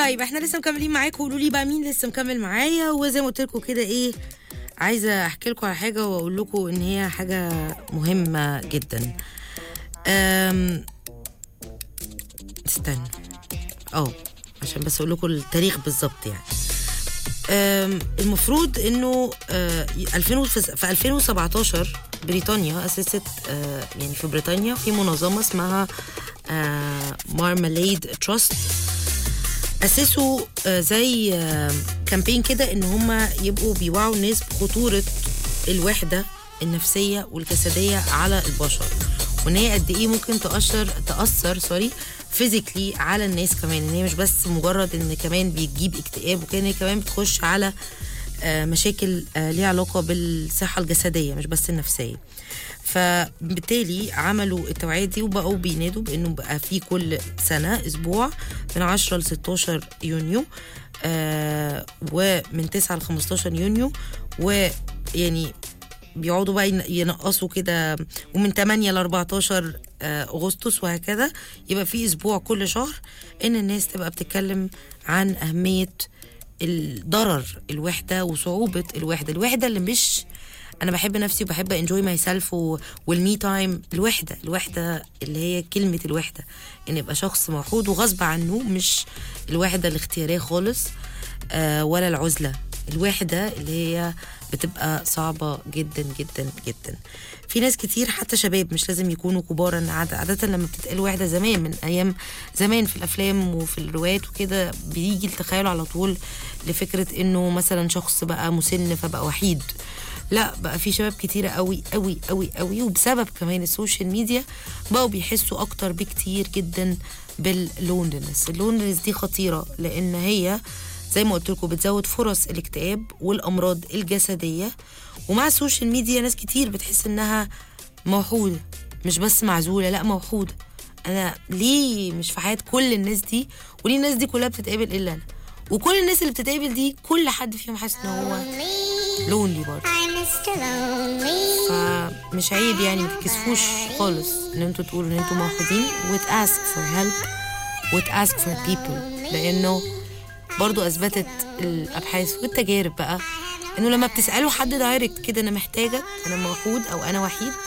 طيب احنا لسه مكملين معاكم قولوا لي بقى مين لسه مكمل معايا وزي ما قلت لكم كده ايه عايزه احكي لكم على حاجه واقول لكم ان هي حاجه مهمه جدا أم... استنى اه عشان بس اقول لكم التاريخ بالظبط يعني أم، المفروض انه آه، 2000 في 2017 بريطانيا اسست آه، يعني في بريطانيا في منظمه اسمها مارماليد تراست اسسوا آه، زي آه، كامبين كده ان هم يبقوا بيوعوا الناس بخطوره الوحده النفسيه والجسديه على البشر وان هي قد ايه ممكن تاثر تاثر سوري فيزيكلي على الناس كمان ان هي مش بس مجرد ان كمان بتجيب اكتئاب وكان هي كمان بتخش على آه، مشاكل آه، ليها علاقه بالصحه الجسديه مش بس النفسيه فبالتالي عملوا التوعية دي وبقوا بينادوا بانه بقى في كل سنة اسبوع من 10 ل 16 يونيو آه ومن 9 ل 15 يونيو ويعني بيقعدوا بقى ين- ينقصوا كده ومن 8 ل 14 آه، اغسطس وهكذا يبقى في اسبوع كل شهر ان الناس تبقى بتتكلم عن اهميه الضرر الوحده وصعوبه الوحده الوحده اللي مش انا بحب نفسي وبحب انجوي ماي سيلف والمي تايم الوحده الوحده اللي هي كلمه الوحده ان يبقى شخص موحود وغصب عنه مش الوحده الاختياريه خالص آه ولا العزله الوحده اللي هي بتبقى صعبة جدا جدا جدا في ناس كتير حتى شباب مش لازم يكونوا كبارا عاد- عادة لما بتتقال وحدة زمان من أيام زمان في الأفلام وفي الروايات وكده بيجي التخيل على طول لفكرة إنه مثلا شخص بقى مسن فبقى وحيد لا بقى في شباب كتيرة قوي قوي قوي قوي وبسبب كمان السوشيال ميديا بقوا بيحسوا أكتر بكتير جدا باللونلنس اللونلنس دي خطيرة لأن هي زي ما قلت لكم بتزود فرص الاكتئاب والامراض الجسديه ومع السوشيال ميديا ناس كتير بتحس انها موحوده مش بس معزوله لا موحوده انا ليه مش في حياه كل الناس دي وليه الناس دي كلها بتتقابل الا انا وكل الناس اللي بتتقابل دي كل حد فيهم حاسس ان هو لونلي برضه I'm Mr. Lonely. فمش عيب يعني ما تكسفوش خالص ان انتوا تقولوا ان انتوا موحدين وتاسك فور هيلب وتاسك فور بيبل لانه برضو اثبتت الابحاث والتجارب بقى انه لما بتسالوا حد دايركت كده انا محتاجه انا موحود او انا وحيد